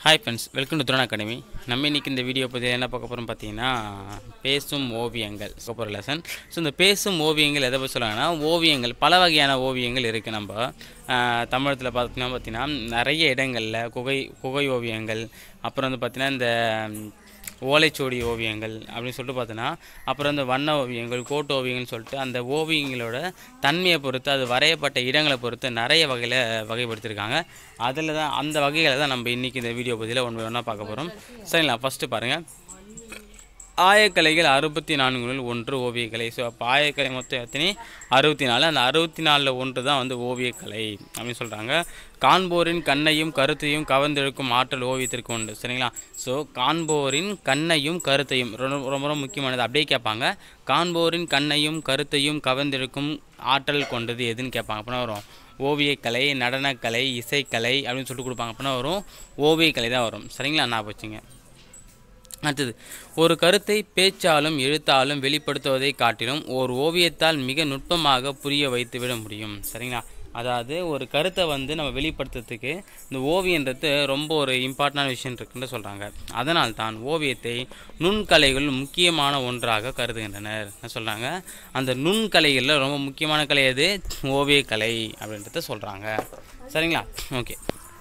hi friends welcome to துரண் academy நம்ம இன்றைக்கி இந்த வீடியோ பற்றி என்ன பார்க்க போகிறோம் பார்த்தீங்கன்னா பேசும் ஓவியங்கள் போகிற லெசன் ஸோ இந்த பேசும் ஓவியங்கள் எதை பற்றி சொல்லுவாங்கன்னா ஓவியங்கள் பல வகையான ஓவியங்கள் இருக்குது நம்ம தமிழகத்தில் பார்த்தீங்கன்னா பார்த்தீங்கன்னா நிறைய இடங்களில் குகை குகை ஓவியங்கள் அப்புறம் வந்து பார்த்திங்கன்னா இந்த ம், ஓலைச்சுவடி ஓவியங்கள் அப்படின்னு சொல்லிட்டு பார்த்தோன்னா அப்புறம் இந்த வண்ண ஓவியங்கள் கோட்டு ஓவியங்கள்னு சொல்லிட்டு அந்த ஓவியங்களோட தன்மையை பொறுத்து அது வரையப்பட்ட இடங்களை பொறுத்து நிறைய வகையில் வகைப்படுத்தியிருக்காங்க அதில் தான் அந்த வகைகளை தான் நம்ம இன்றைக்கி இந்த வீடியோ பதிவில் ஒன்று ஒன்றா பார்க்க போகிறோம் சரிங்களா ஃபஸ்ட்டு பாருங்கள் ஆயக்கலைகள் அறுபத்தி நான்குகளில் ஒன்று ஓவியக்கலை ஸோ அப்போ ஆயக்கலை மொத்தம் எத்தனை அறுபத்தி நாலு அந்த அறுபத்தி நாலில் ஒன்று தான் வந்து ஓவியக்கலை அப்படின்னு சொல்கிறாங்க காண்போரின் கண்ணையும் கருத்தையும் கவர்ந்தெழுக்கும் ஆற்றல் ஓவியத்திற்கு உண்டு சரிங்களா ஸோ காண்போரின் கண்ணையும் கருத்தையும் ரொம்ப ரொம்ப ரொம்ப முக்கியமானது அப்படியே கேட்பாங்க காண்போரின் கண்ணையும் கருத்தையும் கவர்ந்தெழுக்கும் ஆற்றல் கொண்டது எதுன்னு கேட்பாங்க அப்படின்னா வரும் ஓவியக்கலை நடனக்கலை இசைக்கலை அப்படின்னு சொல்லிட்டு கொடுப்பாங்க அப்படின்னா வரும் ஓவியக்கலை தான் வரும் சரிங்களா நான் வச்சுங்க அடுத்தது ஒரு கருத்தை பேச்சாலும் எழுத்தாலும் வெளிப்படுத்துவதை காட்டிலும் ஒரு ஓவியத்தால் மிக நுட்பமாக புரிய வைத்துவிட முடியும் சரிங்களா அதாவது ஒரு கருத்தை வந்து நம்ம வெளிப்படுத்துறதுக்கு இந்த ஓவியன்றது ரொம்ப ஒரு இம்பார்ட்டண்டான விஷயம் இருக்குன்னு சொல்கிறாங்க அதனால் தான் ஓவியத்தை நுண்கலைகள் முக்கியமான ஒன்றாக கருதுகின்றனர் என்ன சொல்கிறாங்க அந்த நுண்கலைகளில் ரொம்ப முக்கியமான கலை எது ஓவியக்கலை அப்படின்றத சொல்கிறாங்க சரிங்களா ஓகே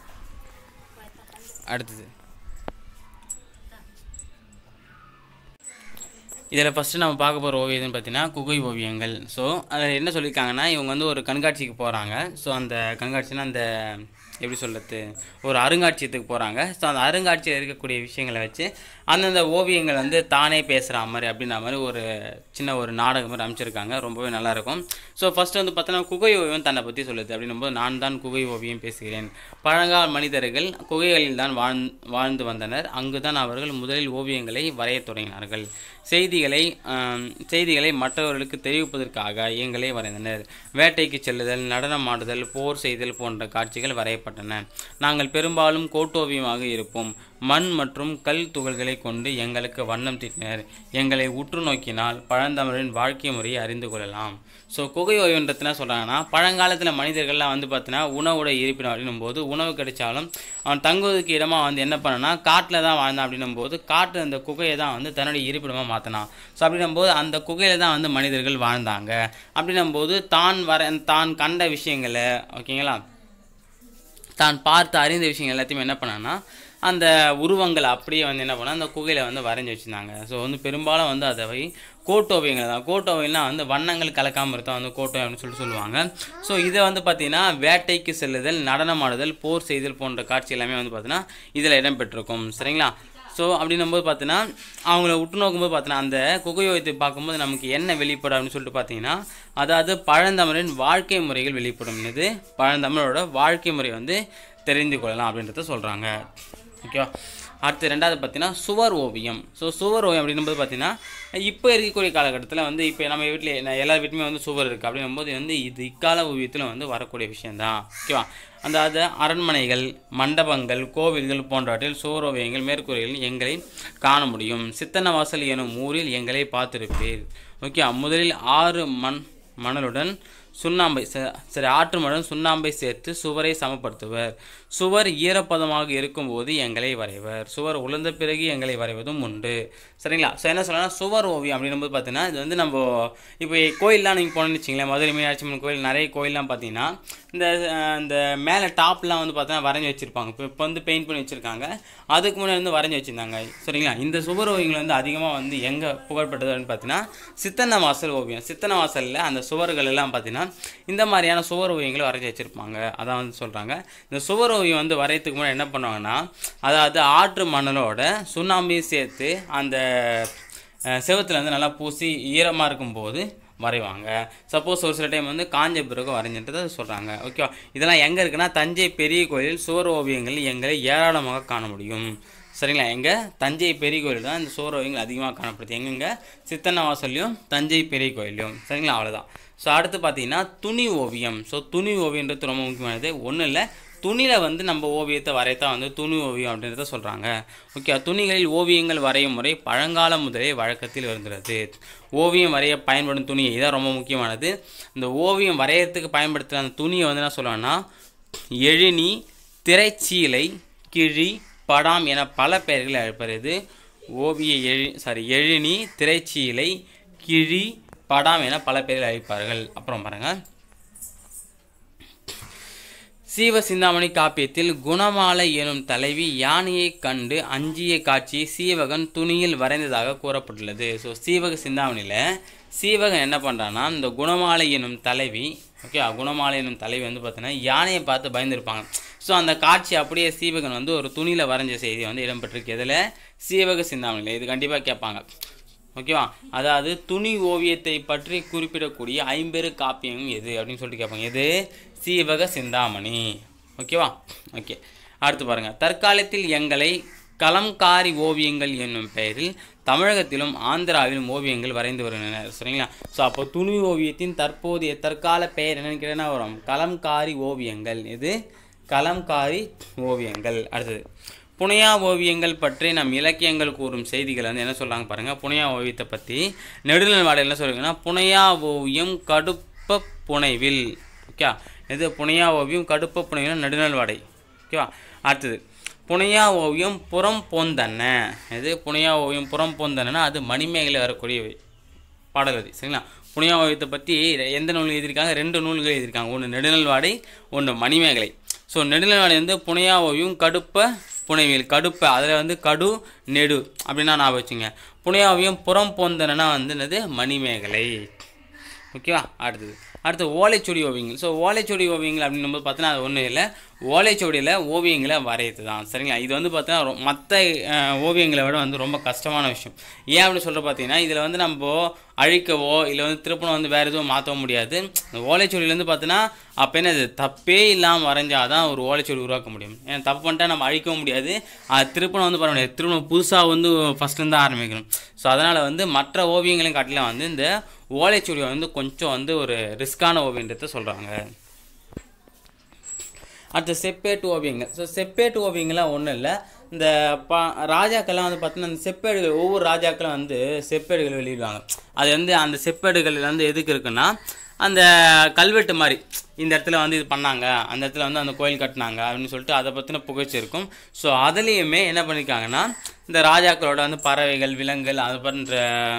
அடுத்தது இதில் ஃபஸ்ட்டு நம்ம பார்க்க போகிற ஓவியம்னு பார்த்தீங்கன்னா குகை ஓவியங்கள் ஸோ அதில் என்ன சொல்லியிருக்காங்கன்னா இவங்க வந்து ஒரு கண்காட்சிக்கு போகிறாங்க ஸோ அந்த கண்காட்சினா அந்த எப்படி சொல்கிறது ஒரு அருங்காட்சியத்துக்கு போகிறாங்க ஸோ அந்த அருங்காட்சியில் இருக்கக்கூடிய விஷயங்களை வச்சு அந்தந்த ஓவியங்கள் வந்து தானே பேசுகிற மாதிரி அப்படின்ற மாதிரி ஒரு சின்ன ஒரு நாடகம் மாதிரி அமைச்சிருக்காங்க ரொம்பவே நல்லாயிருக்கும் ஸோ ஃபஸ்ட்டு வந்து பார்த்தோன்னா குகை ஓவியம் தன்னை பற்றி சொல்லுது அப்படின்னும் போது நான் தான் குகை ஓவியம் பேசுகிறேன் பழங்கால மனிதர்கள் குகைகளில் தான் வாழ் வாழ்ந்து வந்தனர் அங்கு தான் அவர்கள் முதலில் ஓவியங்களை வரையத் தொடங்கினார்கள் செய்திகளை ஆம், செய்திகளை மற்றவர்களுக்கு தெரிவிப்பதற்காக எங்களை வரைந்தனர் வேட்டைக்கு செல்லுதல் நடனம் ஆடுதல் போர் செய்தல் போன்ற காட்சிகள் வரையப்பட்டன நாங்கள் பெரும்பாலும் கோட்டோவியமாக இருப்போம் மண் மற்றும் கல் துகள்களை கொண்டு எங்களுக்கு வண்ணம் தீட்டினர் எங்களை உற்று நோக்கினால் பழந்தமிழின் வாழ்க்கை முறையை அறிந்து கொள்ளலாம் ஸோ குகை ஓவியன்றது என்ன சொல்கிறாங்கன்னா பழங்காலத்தில் மனிதர்கள்லாம் வந்து பார்த்தீங்கன்னா உணவுட இருப்பிடம் அப்படின்னும் போது உணவு கிடைச்சாலும் அவன் தங்குவதற்கு இடமா வந்து என்ன பண்ணனா காட்டில் தான் வாழ்ந்தான் அப்படின்னும் போது காட்டு அந்த குகையை தான் வந்து தன்னுடைய இருப்பிடமாக மாற்றினான் ஸோ அப்படின்னும் போது அந்த குகையில் தான் வந்து மனிதர்கள் வாழ்ந்தாங்க அப்படின்னும் போது தான் வர தான் கண்ட விஷயங்களை ஓகேங்களா தான் பார்த்து அறிந்த விஷயங்கள் எல்லாத்தையுமே என்ன பண்ணான்னா அந்த உருவங்கள் அப்படியே வந்து என்ன பண்ணா அந்த குகையில் வந்து வரைஞ்சி வச்சுருந்தாங்க ஸோ வந்து பெரும்பாலும் வந்து அதை வை கோட்டோவியங்கள் தான் கோட்டோவியம்லாம் வந்து வண்ணங்கள் கலக்காமல் இருந்தால் வந்து கோட்டோவியம் அப்படின்னு சொல்லிட்டு சொல்லுவாங்க ஸோ இதை வந்து பார்த்தீங்கன்னா வேட்டைக்கு செல்லுதல் நடனமாடுதல் போர் செய்தல் போன்ற காட்சி எல்லாமே வந்து பார்த்தீங்கன்னா இதில் இடம்பெற்றிருக்கும் சரிங்களா ஸோ அப்படின்னும் போது பார்த்தீங்கன்னா அவங்கள உற்று நோக்கும்போது பார்த்தீங்கன்னா அந்த குகையோகத்தை பார்க்கும்போது நமக்கு என்ன வெளிப்படும் அப்படின்னு சொல்லிட்டு பார்த்தீங்கன்னா அதாவது பழந்தமிழின் வாழ்க்கை முறைகள் வெளிப்படும் இது பழந்தமிழோட வாழ்க்கை முறை வந்து தெரிந்து கொள்ளலாம் அப்படின்றத சொல்கிறாங்க ஓகேவா அடுத்து ரெண்டாவது பார்த்தீங்கன்னா சுவர் ஓவியம் ஸோ சுவர் ஓவியம் அப்படின்னும்போது பார்த்தீங்கன்னா இப்போ இருக்கக்கூடிய காலகட்டத்தில் வந்து இப்போ நம்ம வீட்டில் எல்லா வீட்டுமே வந்து சுவர் இருக்குது அப்படின்னும்போது வந்து இது இக்கால ஓவியத்தில் வந்து வரக்கூடிய விஷயந்தான் ஓகேவா அந்த அது அரண்மனைகள் மண்டபங்கள் கோவில்கள் போன்றவற்றில் சுவர் ஓவியங்கள் மேற்கூரைகளில் எங்களை காண முடியும் சித்தன்னவாசல் எனும் ஊரில் எங்களை பார்த்திருப்பீர் ஓகே முதலில் ஆறு மண் மணலுடன் சுண்ணாம்பை ச- சரி ஆற்று மணல் சுண்ணாம்பை சேர்த்து சுவரை சமப்படுத்துவர் சுவர் ஈரப்பதமாக இருக்கும்போது எங்களை வரைவர் சுவர் உலர்ந்த பிறகு எங்களை வரைவதும் உண்டு சரிங்களா ஸோ என்ன சொல்லலாம் சுவர் ஓவியம் அப்படின்னும்போது பார்த்தீங்கன்னா இது வந்து நம்ம இப்போ கோயிலெலாம் நீங்கள் போனோம்னு வச்சிங்களேன் மதுரை மீனாட்சி அம்மன் கோயில் நிறைய கோயிலெலாம் பார்த்தீங்கன்னா இந்த அஹ், இந்த மேலே டாப்லாம் வந்து பார்த்தீங்கன்னா வரைஞ்சி வச்சுருப்பாங்க இப்போ இப்போ வந்து பெயிண்ட் பண்ணி வச்சுருக்காங்க அதுக்கு முன்னாடி வந்து வரைஞ்சி வச்சுருந்தாங்க சரிங்களா இந்த சுவர் ஓவியங்கள் வந்து அதிகமாக வந்து எங்கே புகழ்பெற்றது அப்படின்னு பார்த்தீங்கன்னா சித்தன்ன வாசல் ஓவியம் சித்தன்ன வாசலில் அந்த சுவர்கள் எல்லாம் பார்த்தீங்கன்னா இந்த மாதிரியான சுவர் ஓவியங்களை வரைஞ்சி வச்சுருப்பாங்க அதான் வந்து சொல்கிறாங்க இந்த சுவர் ஓவியம் வந்து வரையத்துக்கு முன்னாடி என்ன பண்ணுவாங்கன்னா அதாவது ஆற்று மணலோட சுண்ணாம்பையும் சேர்த்து அந்த அஹ், செவுத்துல வந்து நல்லா பூசி ஈரமாக இருக்கும்போது வரைவாங்க சப்போஸ் ஒரு சில டைம் வந்து காஞ்ச பிறகு வரைஞ்சின்றதை சொல்கிறாங்க ஓகேவா இதெல்லாம் எங்கே இருக்குன்னா தஞ்சை பெரிய கோயிலில் சுவர் ஓவியங்கள் எங்களை ஏராளமாக காண முடியும் சரிங்களா எங்கே தஞ்சை பெரிய கோயில் தான் இந்த சுவர் ஓவியங்கள் அதிகமாக காணப்படுது எங்கெங்க சித்தன்னவாசல்லையும் தஞ்சை பெரிய கோயிலையும் சரிங்களா அவ்வளோதான் ஸோ அடுத்து பார்த்தீங்கன்னா துணி ஓவியம் ஸோ துணி ஓவியன்றது ரொம்ப முக்கியமானது ஒன்றும் இல்லை துணியில் வந்து நம்ம ஓவியத்தை வரைத்தான் வந்து துணி ஓவியம் அப்படின்றத சொல்கிறாங்க ஓகே துணிகளில் ஓவியங்கள் வரையும் முறை பழங்காலம் முதலே வழக்கத்தில் இருந்தது ஓவியம் வரைய பயன்படும் துணி இதான் ரொம்ப முக்கியமானது இந்த ஓவியம் வரையறதுக்கு பயன்படுத்துகிற அந்த துணியை வந்து என்ன சொல்லுவாங்கன்னா எழினி திரைச்சீலை கிழி படாம் என பல பெயர்கள் அழைப்பர் இது ஓவிய எழி சாரி எழினி திரைச்சீலை கிழி படாம் என பல பெயர்கள் அழைப்பார்கள் அப்புறம் பாருங்கள் சீவ சிந்தாமணி காப்பியத்தில் குணமாலை எனும் தலைவி யானையை கண்டு அஞ்சிய காட்சியை சீவகன் துணியில் வரைந்ததாக கூறப்பட்டுள்ளது ஸோ சீவக சிந்தாமணியில் சீவகன் என்ன பண்ணுறான்னா இந்த குணமாலை எனும் தலைவி ஓகே குணமாலை எனும் தலைவி வந்து பார்த்தீங்கன்னா யானையை பார்த்து பயந்துருப்பாங்க ஸோ அந்த காட்சி அப்படியே சீவகன் வந்து ஒரு துணியில் வரைஞ்ச செய்தி வந்து இடம்பெற்றிருக்கு இதில் சீவக சிந்தாமணியில் இது கண்டிப்பாக கேட்பாங்க ஓகேவா அதாவது துணி ஓவியத்தை பற்றி குறிப்பிடக்கூடிய ஐம்பெரு காப்பியம் எது அப்படின்னு சொல்லிட்டு கேட்பாங்க எது சீவக சிந்தாமணி ஓகேவா ஓகே அடுத்து பாருங்க தற்காலத்தில் எங்களை கலம்காரி ஓவியங்கள் என்னும் பெயரில் தமிழகத்திலும் ஆந்திராவிலும் ஓவியங்கள் வரைந்து வருகின்றனர் சரிங்களா ஸோ அப்போ துணி ஓவியத்தின் தற்போதைய தற்கால பெயர் என்னன்னு கேட்டா வரும் கலம்காரி ஓவியங்கள் இது கலம்காரி ஓவியங்கள் அடுத்தது புனையா ஓவியங்கள் பற்றி நம் இலக்கியங்கள் கூறும் செய்திகள் வந்து என்ன சொல்கிறாங்க பாருங்கள் புனையா ஓவியத்தை பற்றி நெடுநல்வாடை என்ன சொல்கிறாங்கன்னா புனையா ஓவியம் கடுப்ப புனைவில் ஓகே இது புனையா ஓவியம் கடுப்ப புனைவில் நெடுநல்வாடை ஓகேவா அடுத்தது புனையா ஓவியம் புறம் போந்தன்ன இது புனையா ஓவியம் புறம் போந்தன்னா அது மணிமேகலை வரக்கூடிய பாடல் அது சரிங்களா புனியா ஓவியத்தை பற்றி எந்த நூல் எழுதியிருக்காங்க ரெண்டு நூல்கள் எழுதியிருக்காங்க ஒன்று நெடுநல்வாடை ஒன்று மணிமேகலை ஸோ நெடுநல்வாடை வந்து புனையா ஓவியம் கடுப்ப புனைவியல் கடுப்ப அதில் வந்து கடு நெடு அப்படின்னா நான் வச்சுங்க புனையா ஓவியம் புறம் போந்தனா வந்து என்னது மணிமேகலை ஓகேவா அடுத்தது அடுத்து ஓலைச்சுவடி ஓவியங்கள் ஸோ ஓலைச்சுவடி ஓவியங்கள் அப்படின்னு பார்த்தீங்கன்னா அது ஒன்றும் இல்லை ஓலைச்சுவடியில் ஓவியங்களை வரையது தான் சரிங்களா இது வந்து பார்த்தீங்கன்னா மற்ற ஓவியங்களை விட வந்து ரொம்ப கஷ்டமான விஷயம் ஏன் அப்படின்னு சொல்கிற பார்த்தீங்கன்னா இதில் வந்து நம்ம அழிக்கவோ இல்லை வந்து திருப்பணம் வந்து வேறு எதுவும் மாற்றவும் முடியாது இந்த ஓலைச்சுவடியிலேருந்து பார்த்தீங்கன்னா அப்போ என்னது தப்பே இல்லாமல் வரைஞ்சால் தான் ஒரு ஓலைச்சுவடி உருவாக்க முடியும் ஏன்னா தப்பு பண்ணிட்டா நம்ம அழிக்கவும் முடியாது அது திருப்பணம் வந்து பண்ண முடியாது திருப்பணம் புதுசாக வந்து ஃபஸ்ட்லேருந்து ஆரம்பிக்கணும் ஸோ அதனால் வந்து மற்ற ஓவியங்களையும் காட்டிலும் வந்து இந்த ஓலைச்சுவடியை வந்து கொஞ்சம் வந்து ஒரு ரிஸ்கான ஓவியன்றதை சொல்கிறாங்க அடுத்து செப்பேட்டு ஓவியங்கள் ஸோ செப்பேட்டு ஓவியங்கள்லாம் ஒன்றும் இல்லை இந்த பா ராஜாக்கள்லாம் வந்து பார்த்தீங்கன்னா அந்த செப்பேடுகள் ஒவ்வொரு ராஜாக்களும் வந்து செப்பேடுகள் வெளியிடுவாங்க அது வந்து அந்த செப்பேடுகள் வந்து எதுக்கு இருக்குன்னா அந்த கல்வெட்டு மாதிரி இந்த இடத்துல வந்து இது பண்ணாங்க அந்த இடத்துல வந்து அந்த கோயில் கட்டினாங்க அப்படின்னு சொல்லிட்டு அதை பற்றின புகழ்ச்சி இருக்கும் ஸோ அதுலேயுமே என்ன பண்ணியிருக்காங்கன்னா இந்த ராஜாக்களோட வந்து பறவைகள் விலங்குகள் அது பண்ணுற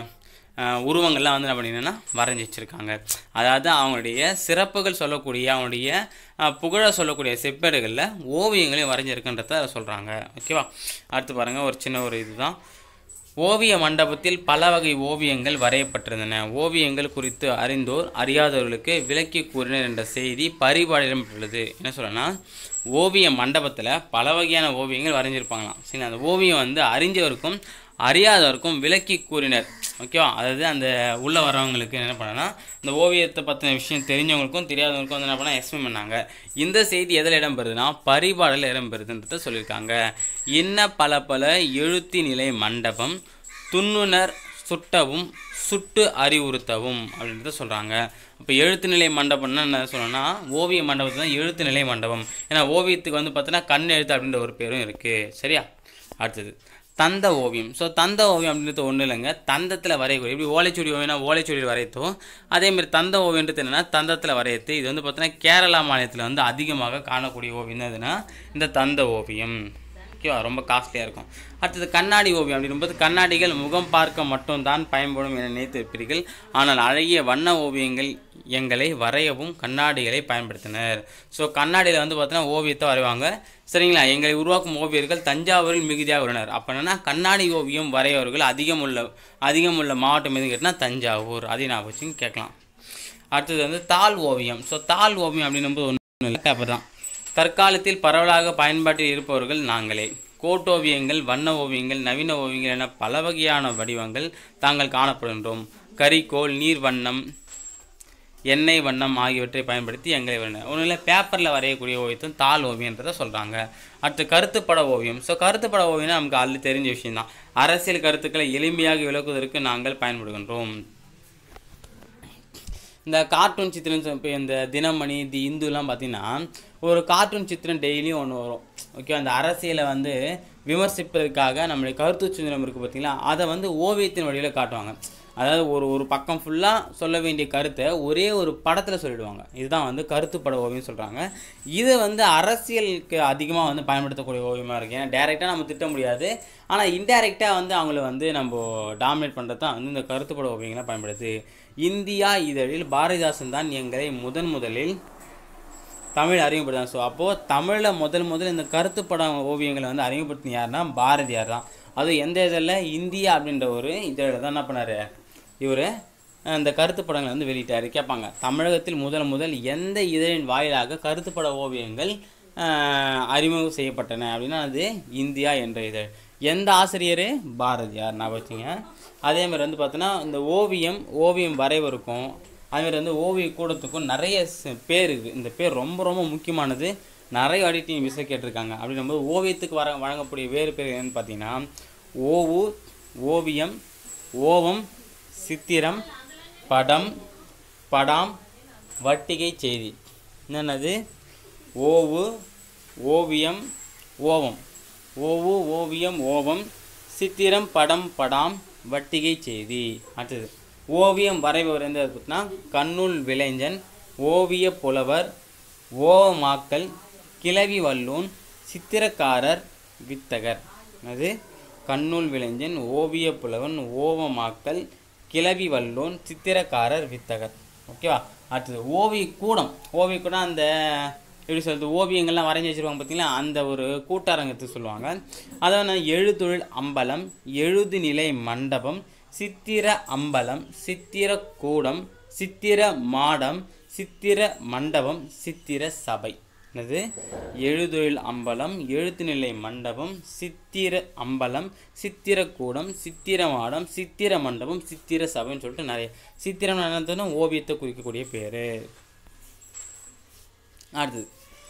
அஹ் உருவங்கள்லாம் வந்து என்ன பண்ணிங்கன்னா வரைஞ்சி வச்சுருக்காங்க அதாவது அவங்களுடைய சிறப்புகள் சொல்லக்கூடிய அவங்களுடைய அஹ், புகழ சொல்லக்கூடிய செப்பேடுகளில் ஓவியங்களையும் வரைஞ்சிருக்குன்றத சொல்கிறாங்க ஓகேவா அடுத்து பாருங்கள் ஒரு சின்ன ஒரு இதுதான் ஓவிய மண்டபத்தில் பல வகை ஓவியங்கள் வரையப்பட்டிருந்தன ஓவியங்கள் குறித்து அறிந்தோர் அறியாதவர்களுக்கு விளக்கி கூறினர் என்ற செய்தி பரிபாடிடப்பட்டுள்ளது என்ன சொல்லனா ஓவிய மண்டபத்தில் பல வகையான ஓவியங்கள் வரைஞ்சிருப்பாங்களாம் சரி அந்த ஓவியம் வந்து அறிஞ்சவருக்கும் அறியாதவருக்கும் விளக்கி கூறினர் ஓகேவா அதாவது அந்த உள்ளே வரவங்களுக்கு என்ன பண்ணனா இந்த ஓவியத்தை பற்றின விஷயம் தெரிஞ்சவங்களுக்கும் தெரியாதவங்களுக்கும் வந்து என்ன பண்ணால் எக்ஸ்பிளைன் பண்ணாங்க இந்த செய்தி எதில் இடம்பெறுதுன்னா பரிபாடலில் இடம்பெறுதுன்றத சொல்லியிருக்காங்க இன்ன பல பல எழுத்தி நிலை மண்டபம் துண்ணுனர் சுட்டவும் சுட்டு அறிவுறுத்தவும் அப்படின்றத சொல்கிறாங்க இப்போ எழுத்து நிலை மண்டபம்னா என்ன சொல்லணும்னா ஓவிய மண்டபத்தை தான் எழுத்து நிலை மண்டபம் ஏன்னா ஓவியத்துக்கு வந்து பார்த்தீங்கன்னா கண் எழுத்து அப்படின்ற ஒரு பேரும் இருக்குது சரியா அடுத்தது தந்த ஓவியம் ஸோ தந்த ஓவியம் அப்படின்றது ஒன்றும் இல்லைங்க தந்தத்தில் வரையக்கூடிய எப்படி ஓலைச்சுவடி ஓவியம்னா ஓலைச்சுவடியில் வரையத்தோ அதேமாதிரி தந்த ஓவியன்றது என்னென்னா தந்தத்தில் வரையத்து இது வந்து பார்த்தீங்கன்னா கேரளா மாநிலத்தில் வந்து அதிகமாக காணக்கூடிய ஓவியம் தான் எதுனா இந்த தந்த ஓவியம் ஓகேவா ரொம்ப காஸ்ட்லியாக இருக்கும் அடுத்தது கண்ணாடி ஓவியம் அப்படின்போது கண்ணாடிகள் முகம் பார்க்க மட்டும்தான் பயன்படும் என நினைத்திருப்பீர்கள் ஆனால் அழகிய வண்ண ஓவியங்கள் எங்களை வரையவும் கண்ணாடிகளை பயன்படுத்தினர் ஸோ கண்ணாடியில் வந்து பார்த்தீங்கன்னா ஓவியத்தை வரைவாங்க சரிங்களா எங்களை உருவாக்கும் ஓவியர்கள் தஞ்சாவூரில் மிகுதியாக உள்ளனர் அப்போ என்னன்னா கண்ணாடி ஓவியம் வரையவர்கள் அதிகம் உள்ள அதிகம் உள்ள மாவட்டம் எதுன்னு கேட்டால் தஞ்சாவூர் அதை நான் வச்சு கேட்கலாம் அடுத்தது வந்து தாள் ஓவியம் ஸோ தாள் ஓவியம் அப்படின்னும்போது ஒன்றும் இல்லை அப்போ தான் தற்காலத்தில் பரவலாக பயன்பாட்டில் இருப்பவர்கள் நாங்களே கோட்டோவியங்கள் வண்ண ஓவியங்கள் நவீன ஓவியங்கள் என பல வகையான வடிவங்கள் தாங்கள் காணப்படுகின்றோம் கரிக்கோல் நீர் வண்ணம் எண்ணெய் வண்ணம் ஆகியவற்றை பயன்படுத்தி எங்களை வரையினர் ஒன்றும் இல்லை பேப்பரில் வரையக்கூடிய ஓவியத்தும் தாள் ஓவியன்றதை சொல்கிறாங்க அடுத்து கருத்துப்பட ஓவியம் ஸோ கருத்துப்பட ஓவியம்னா நமக்கு ஆல்ரெடி தெரிஞ்ச விஷயம்தான் அரசியல் கருத்துக்களை எளிமையாக விளக்குவதற்கு நாங்கள் பயன்படுகின்றோம் இந்த கார்ட்டூன் சித்திரம் இப்போ இந்த தினமணி தி இந்துலாம் பார்த்தீங்கன்னா ஒரு கார்ட்டூன் சித்திரம் டெய்லியும் ஒன்று வரும் ஓகே அந்த அரசியலை வந்து விமர்சிப்பதற்காக நம்மளுடைய கருத்து சுதந்திரம் இருக்குது பார்த்தீங்களா அதை வந்து ஓவியத்தின் வழியில் காட்டுவாங்க அதாவது ஒரு ஒரு பக்கம் ஃபுல்லாக சொல்ல வேண்டிய கருத்தை ஒரே ஒரு படத்தில் சொல்லிடுவாங்க இதுதான் வந்து கருத்து பட ஓவியம் சொல்கிறாங்க இது வந்து அரசியலுக்கு அதிகமாக வந்து பயன்படுத்தக்கூடிய ஓவியமாக இருக்குது ஏன்னா டேரெக்டாக நம்ம திட்ட முடியாது ஆனால் இன்டைரக்டாக வந்து அவங்கள வந்து நம்ம டாமினேட் பண்ணுறது தான் வந்து இந்த கருத்துப்பட ஓவியங்களை பயன்படுது இந்தியா இதழில் பாரதிதாசன் தான் எங்களை முதன் முதலில் தமிழ் அறிமுகப்படுத்தாங்க ஸோ அப்போது தமிழில் முதல் முதல் இந்த கருத்து படம் ஓவியங்களை வந்து அறிமுகப்படுத்தின யாருன்னா பாரதியார் தான் அதுவும் எந்த இதழில் இந்தியா அப்படின்ற ஒரு இதழில் தான் என்ன பண்ணார் இவர் இந்த கருத்து படங்களை வந்து வெளியிட்டார் கேட்பாங்க தமிழகத்தில் முதல் முதல் எந்த இதழின் வாயிலாக கருத்து பட ஓவியங்கள் ஆஹ், அறிமுகம் செய்யப்பட்டன அப்படின்னா அது இந்தியா என்ற இதழ் எந்த ஆசிரியர் பாரதியார் நான் வச்சுங்க அதே மாதிரி வந்து பார்த்தோன்னா இந்த ஓவியம் ஓவியம் வரைவருக்கும் அதுமாதிரி வந்து ஓவிய கூடத்துக்கும் நிறைய ச- பேர் இருக்குது இந்த பேர் ரொம்ப ரொம்ப முக்கியமானது நிறைய வாட்டி விசை கேட்டிருக்காங்க அப்படின்னும்போது ஓவியத்துக்கு வர வழங்கக்கூடிய வேறு பேர் என்னன்னு பார்த்தீங்கன்னா ஓவு ஓவியம் ஓவம் சித்திரம் படம் படாம் வட்டிகை செய்தி என்னென்னது ஓவு ஓவியம் ஓவம் ஓவு ஓவியம் ஓவம் சித்திரம் படம் படாம் வட்டிகை செய்தி அடுத்தது ஓவியம் வரைபவர் எந்த பார்த்தீங்கன்னா கண்ணுள் விளைஞ்சன் ஓவிய புலவர் ஓவமாக்கல் கிளவி வல்லூன் சித்திரக்காரர் வித்தகர் அது கண்ணுள் விளைஞ்சன் ஓவிய புலவன் ஓவமாக்கல் கிளவி வல்லூன் சித்திரக்காரர் வித்தகர் ஓகேவா அடுத்தது ஓவிய கூடம் ஓவிய கூடம் அந்த எப்படி சொல்றது ஓவியங்கள்லாம் வரைஞ்சி வச்சிருவாங்க பார்த்தீங்களா அந்த ஒரு கூட்டரங்கத்துக்கு சொல்லுவாங்க அதாவது எழுதொழில் அம்பலம் எழுதுநிலை மண்டபம் சித்திர அம்பலம் சித்திர கூடம் சித்திர மாடம் சித்திர மண்டபம் சித்திர சபை என்னது எழுதொழில் அம்பலம் எழுத்துநிலை மண்டபம் சித்திர அம்பலம் சித்திரக்கூடம் சித்திர மாடம் சித்திர மண்டபம் சித்திர சபைன்னு சொல்லிட்டு நிறைய சித்திரம் நடந்ததுன்னா ஓவியத்தை குறிக்கக்கூடிய பேர் அடுத்தது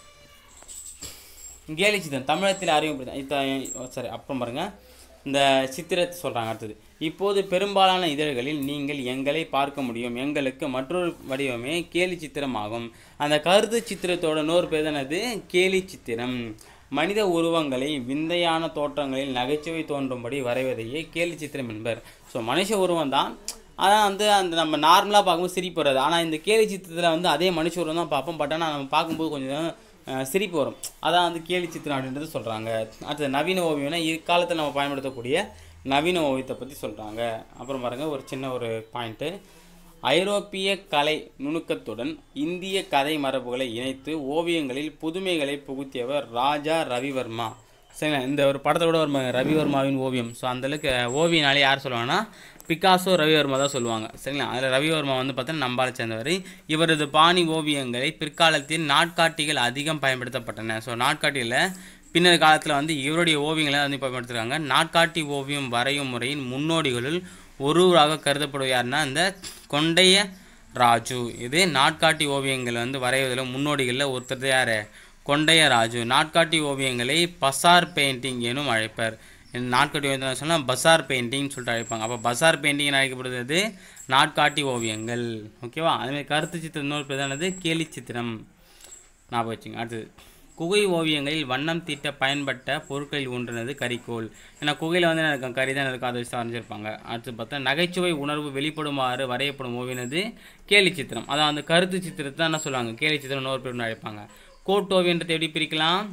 கேலி சித்திரம் தமிழகத்தில் அறிமுகப்படுத்த சரி அப்புறம் பாருங்க இந்த சித்திரத்தை சொல்கிறாங்க அடுத்தது இப்போது பெரும்பாலான இதழ்களில் நீங்கள் எங்களை பார்க்க முடியும் எங்களுக்கு மற்றொரு வடிவமே கேலி சித்திரம் ஆகும் அந்த கருத்து சித்திரத்தோட இன்னொரு பேர் தானது கேலி சித்திரம் மனித உருவங்களை விந்தையான தோற்றங்களில் நகைச்சுவை தோன்றும்படி வரைவதையே கேலி சித்திரம் என்பர் ஸோ மனுஷ உருவம் தான் அதான் வந்து அந்த நம்ம நார்மலாக பார்க்கும்போது சிரிப்பு வராது ஆனால் இந்த கேலி சித்திரத்தில் வந்து அதே மனுஷ உருவம் தான் பார்ப்போம் பட் ஆனால் நம்ம பார்க்கும்போது கொஞ்சம் அஹ், சிரிப்பு வரும் அதான் வந்து கேலி சித்திரம் அப்படின்றது சொல்கிறாங்க அடுத்தது நவீன ஓவியம்னா இக்காலத்தில் நம்ம பயன்படுத்தக்கூடிய நவீன ஓவியத்தை பற்றி சொல்கிறாங்க அப்புறம் பாருங்க ஒரு சின்ன ஒரு பாயிண்ட்டு ஐரோப்பிய கலை நுணுக்கத்துடன் இந்திய கதை மரபுகளை இணைத்து ஓவியங்களில் புதுமைகளை புகுத்தியவர் ராஜா ரவிவர்மா சரிங்களா இந்த ஒரு படத்தை கூட ஒரு ரவிவர்மாவின் ஓவியம் ஸோ அந்தளவுக்கு ஓவியனாலே யார் சொல்லுவாங்கன்னா பிகாசோ ரவிவர்மா தான் சொல்லுவாங்க சரிங்களா அதில் ரவிவர்மா வந்து பார்த்தீங்கன்னா நம்பால சேர்ந்தவர் இவரது பாணி ஓவியங்களை பிற்காலத்தில் நாட்காட்டிகள் அதிகம் பயன்படுத்தப்பட்டன ஸோ நாட்காட்டியில் பின்னர் காலத்தில் வந்து இவருடைய ஓவியங்களை வந்து பயன்படுத்துகிறாங்க நாட்காட்டி ஓவியம் வரையும் முறையின் முன்னோடிகளுள் ஒருவராக கருதப்படுவது யாருன்னா இந்த கொண்டைய ராஜு இது நாட்காட்டி ஓவியங்கள் வந்து வரைவதில் முன்னோடிகளில் ஒருத்தர் யார் கொண்டைய ராஜு நாட்காட்டி ஓவியங்களை பசார் பெயிண்டிங் எனும் அழைப்பர் இந்த நாட்காட்டி ஓவியம் சொன்னால் பசார் பெயிண்டிங் சொல்லிட்டு அழைப்பாங்க அப்போ பசார் பெயிண்டிங் அழைக்கப்படுவது நாட்காட்டி ஓவியங்கள் ஓகேவா அதுமாதிரி கருத்து சித்திரம் இன்னொரு பேர் தானது கேலி சித்திரம் ஞாபகம் வச்சுங்க அடுத்தது குகை ஓவியங்களில் வண்ணம் தீட்ட பயன்பட்ட பொருட்களில் ஒன்றுனது கரிக்கோல் ஏன்னா குகையில் வந்து என்ன இருக்கும் கறி தான் இருக்கும் அதை வச்சு வரைஞ்சிருப்பாங்க அடுத்து பார்த்தா நகைச்சுவை உணர்வு வெளிப்படுமாறு வரையப்படும் ஓவியனது கேலி சித்திரம் அதான் அந்த கருத்து சித்திரத்தை தான் என்ன சொல்லுவாங்க கேலி சித்திரம் இன்னொரு பேர் ஒன்று அழைப்பாங்க கோட்டோவியன்றதை எப்படி பிரிக்கலாம்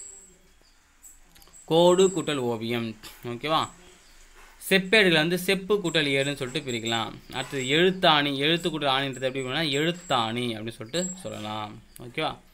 கோடு கூட்டல் ஓவியம் ஓகேவா செப்பேடுகளை வந்து செப்பு கூட்டல் ஏடுன்னு சொல்லிட்டு பிரிக்கலாம் அடுத்தது எழுத்தாணி எழுத்து கூட்டல் ஆணின்றது எப்படி பண்ணலாம் எழுத்தாணி அப்படின்னு சொல்லிட்டு சொல்லலாம் ஓகேவா